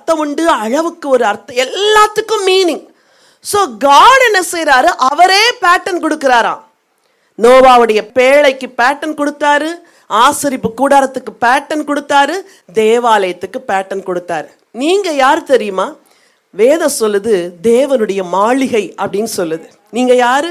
அர்த்தம் உண்டு அளவுக்கு ஒரு அர்த்தம் எல்லாத்துக்கும் மீனிங் ஸோ காட் என்ன செய்றாரு அவரே பேட்டர்ன் கொடுக்கிறாராம் நோவாவுடைய பேழைக்கு பேட்டர்ன் கொடுத்தாரு ஆசரிப்பு கூடாரத்துக்கு பேட்டர்ன் கொடுத்தாரு தேவாலயத்துக்கு பேட்டர்ன் கொடுத்தாரு நீங்க யார் தெரியுமா வேதம் சொல்லுது தேவனுடைய மாளிகை அப்படின்னு சொல்லுது நீங்க யாரு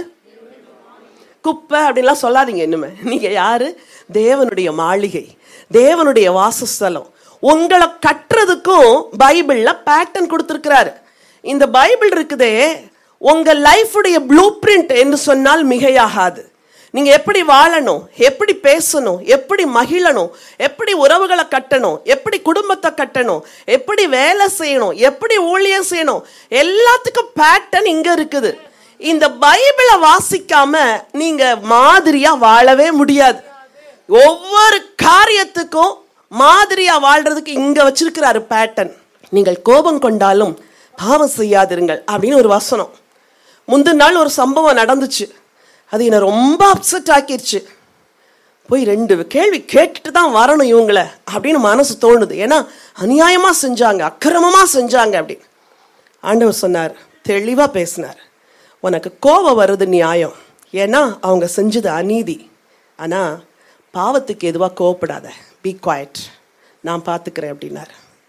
குப்பை அப்படின்லாம் சொல்லாதீங்க இன்னுமே நீங்க யாரு தேவனுடைய மாளிகை தேவனுடைய வாசஸ்தலம் உங்களை கட்டுறதுக்கும் பைபிள்ல பேட்டர்ன் கொடுத்துருக்கிறாரு இந்த பைபிள் இருக்குதே உங்க லைஃபுடைய ப்ளூ பிரிண்ட் என்று சொன்னால் மிகையாகாது நீங்க எப்படி வாழணும் எப்படி பேசணும் எப்படி மகிழணும் எப்படி உறவுகளை கட்டணும் எப்படி குடும்பத்தை கட்டணும் எப்படி வேலை செய்யணும் எப்படி ஊழியம் செய்யணும் எல்லாத்துக்கும் பேட்டர்ன் இங்க இருக்குது இந்த பைபிளை வாசிக்காம நீங்க மாதிரியா வாழவே முடியாது ஒவ்வொரு காரியத்துக்கும் மாதிரியா வாழ்றதுக்கு இங்க வச்சிருக்கிறாரு பேட்டர்ன் நீங்கள் கோபம் கொண்டாலும் பாவம் செய்யாதிருங்கள் அப்படின்னு ஒரு வசனம் முந்தின நாள் ஒரு சம்பவம் நடந்துச்சு அது என்னை ரொம்ப அப்செட் ஆக்கிருச்சு போய் ரெண்டு கேள்வி கேட்டுட்டு தான் வரணும் இவங்கள அப்படின்னு மனசு தோணுது ஏன்னா அநியாயமா செஞ்சாங்க அக்கிரமமா செஞ்சாங்க அப்படி ஆண்டவர் சொன்னார் தெளிவா பேசினார் உனக்கு கோபம் வருது நியாயம் ஏன்னா அவங்க செஞ்சது அநீதி ஆனா பாவத்துக்கு எதுவாக கோவப்படாத பி குவாய்ட் நான் பார்த்துக்கிறேன் அப்படின்னார்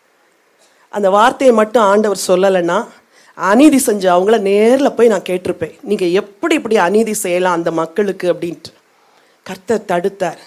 அந்த வார்த்தையை மட்டும் ஆண்டவர் சொல்லலைன்னா அநீதி செஞ்ச அவங்கள நேரில் போய் நான் கேட்டிருப்பேன் நீங்கள் எப்படி இப்படி அநீதி செய்யலாம் அந்த மக்களுக்கு அப்படின்ட்டு கர்த்தர் தடுத்தார்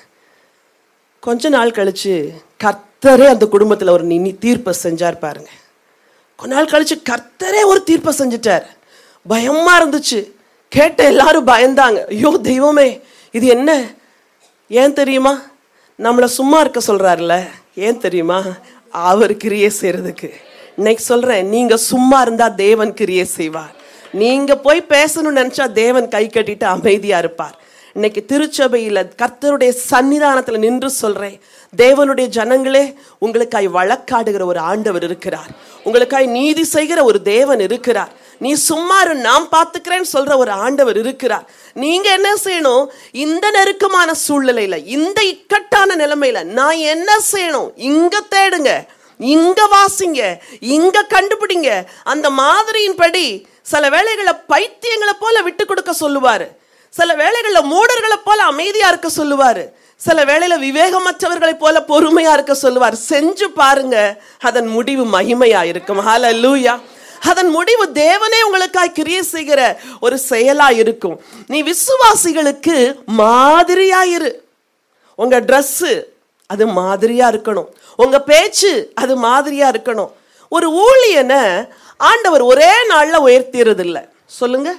கொஞ்ச நாள் கழிச்சு கர்த்தரே அந்த குடும்பத்தில் ஒரு நினி தீர்ப்பை செஞ்சார் பாருங்க கொஞ்ச நாள் கழிச்சு கர்த்தரே ஒரு தீர்ப்பை செஞ்சுட்டார் பயமா இருந்துச்சு கேட்ட எல்லாரும் பயந்தாங்க ஐயோ தெய்வமே இது என்ன ஏன் தெரியுமா நம்மளை சும்மா இருக்க சொல்றாருல ஏன் தெரியுமா அவர் கிரியை செய்யறதுக்கு இன்னைக்கு சொல்றேன் நீங்க சும்மா இருந்தா தேவன் கிரியை செய்வார் நீங்க போய் பேசணும்னு நினைச்சா தேவன் கை கட்டிட்டு அமைதியா இருப்பார் இன்னைக்கு திருச்சபையில கர்த்தருடைய சன்னிதானத்துல நின்று சொல்றேன் தேவனுடைய ஜனங்களே உங்களுக்காய் வழக்காடுகிற ஒரு ஆண்டவர் இருக்கிறார் உங்களுக்காய் நீதி செய்கிற ஒரு தேவன் இருக்கிறார் நீ சும்மா இரு நான் பார்த்துக்கிறேன்னு சொல்ற ஒரு ஆண்டவர் இருக்கிறார் நீங்க என்ன செய்யணும் இந்த நெருக்கமான சூழ்நிலையில இந்த இக்கட்டான நிலைமையில நான் என்ன செய்யணும் இங்க தேடுங்க இங்க வாசிங்க இங்க கண்டுபிடிங்க அந்த மாதிரியின்படி சில வேளைகளை பைத்தியங்களை போல விட்டு கொடுக்க சொல்லுவாரு சில வேளைகள்ல மூடர்களை போல அமைதியா இருக்க சொல்லுவாரு சில வேளையில விவேகமற்றவர்களை போல பொறுமையா இருக்க சொல்லுவார் செஞ்சு பாருங்க அதன் முடிவு மகிமையா இருக்கும் ஹalleluya அதன் முடிவு தேவனே உங்களுக்காய் கிரியை செய்கிற ஒரு செயலா இருக்கும் நீ விசுவாசிகளுக்கு மாதிரியா இரு உங்க Dress அது மாதிரியா இருக்கணும் உங்க பேச்சு அது மாதிரியா இருக்கணும் ஒரு ஊழியனை ஆண்டவர் ஒரே நாள்ல உயர்த்தியறது இல்ல சொல்லுங்க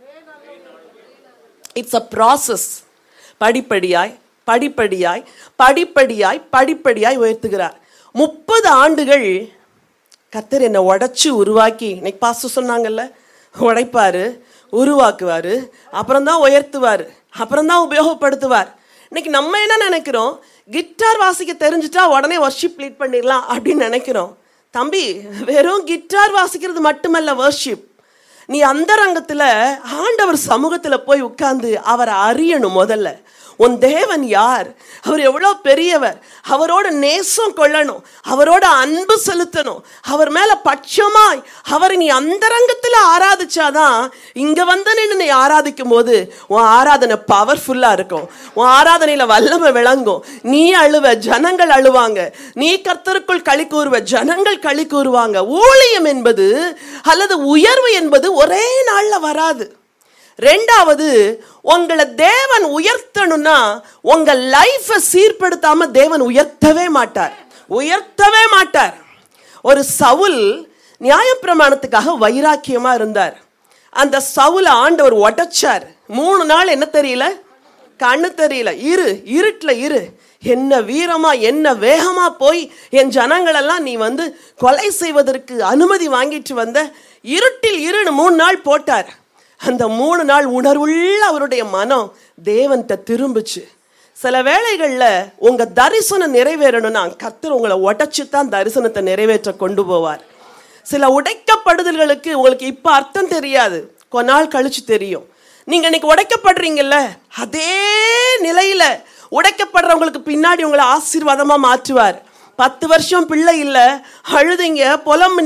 இட்ஸ் அ ப்ராசஸ் படிப்படியாய் படிப்படியாய் படிப்படியாய் படிப்படியாய் உயர்த்துகிறார் முப்பது ஆண்டுகள் கத்தர் என்னை உடைச்சு உருவாக்கி இன்னைக்கு பாஸ்டர் சொன்னாங்கல்ல உடைப்பாரு உருவாக்குவாரு அப்புறம் தான் உயர்த்துவார் அப்புறம் தான் உபயோகப்படுத்துவார் இன்னைக்கு நம்ம என்ன நினைக்கிறோம் கிட்டார் வாசிக்க தெரிஞ்சுட்டா உடனே வர்ஷிப் லீட் பண்ணிடலாம் அப்படின்னு நினைக்கிறோம் தம்பி வெறும் கிட்டார் வாசிக்கிறது மட்டுமல்ல வர்ஷிப் நீ அந்த ரங்கத்துல ஆண்டவர் சமூகத்துல போய் உட்கார்ந்து அவரை அறியணும் முதல்ல உன் தேவன் யார் அவர் எவ்வளோ பெரியவர் அவரோட நேசம் கொள்ளணும் அவரோட அன்பு செலுத்தணும் அவர் மேல பட்சமாய் அவரை நீ அந்தரங்கத்துல ஆராதிச்சாதான் இங்க வந்து நின்று நீ ஆராதிக்கும் போது உன் ஆராதனை பவர்ஃபுல்லா இருக்கும் உன் ஆராதனையில வல்லமை விளங்கும் நீ அழுவ ஜனங்கள் அழுவாங்க நீ கர்த்தருக்குள் களி கூறுவ ஜனங்கள் களி கூறுவாங்க ஊழியம் என்பது அல்லது உயர்வு என்பது ஒரே நாள்ல வராது ரெண்டாவது உங்களை தேவன் உயர்த்தணும்னா உங்க லைஃபை சீர்படுத்தாம தேவன் உயர்த்தவே மாட்டார் உயர்த்தவே மாட்டார் ஒரு சவுல் நியாயப்பிரமாணத்துக்காக வைராக்கியமா இருந்தார் அந்த சவுல ஆண்டவர் உடைச்சார் மூணு நாள் என்ன தெரியல கண்ணு தெரியல இரு இருட்டுல இரு என்ன வீரமா என்ன வேகமா போய் என் ஜனங்களெல்லாம் நீ வந்து கொலை செய்வதற்கு அனுமதி வாங்கிட்டு வந்த இருட்டில் இருன்னு மூணு நாள் போட்டார் அந்த மூணு நாள் உணர்வுள்ள அவருடைய மனம் தேவன்கிட்ட திரும்புச்சு சில வேளைகளில் உங்க தரிசனம் நிறைவேறணும்னா கர்த்தர் உங்களை உடைச்சு தான் தரிசனத்தை நிறைவேற்ற கொண்டு போவார் சில உடைக்கப்படுதல்களுக்கு உங்களுக்கு இப்ப அர்த்தம் தெரியாது கொஞ்ச நாள் கழிச்சு தெரியும் நீங்க இன்னைக்கு உடைக்கப்படுறீங்கல்ல அதே நிலையில உடைக்கப்படுறவங்களுக்கு பின்னாடி உங்களை ஆசீர்வாதமா மாற்றுவார் பத்து வருஷம் பிள்ளை இல்லை அழுதிங்க புலம்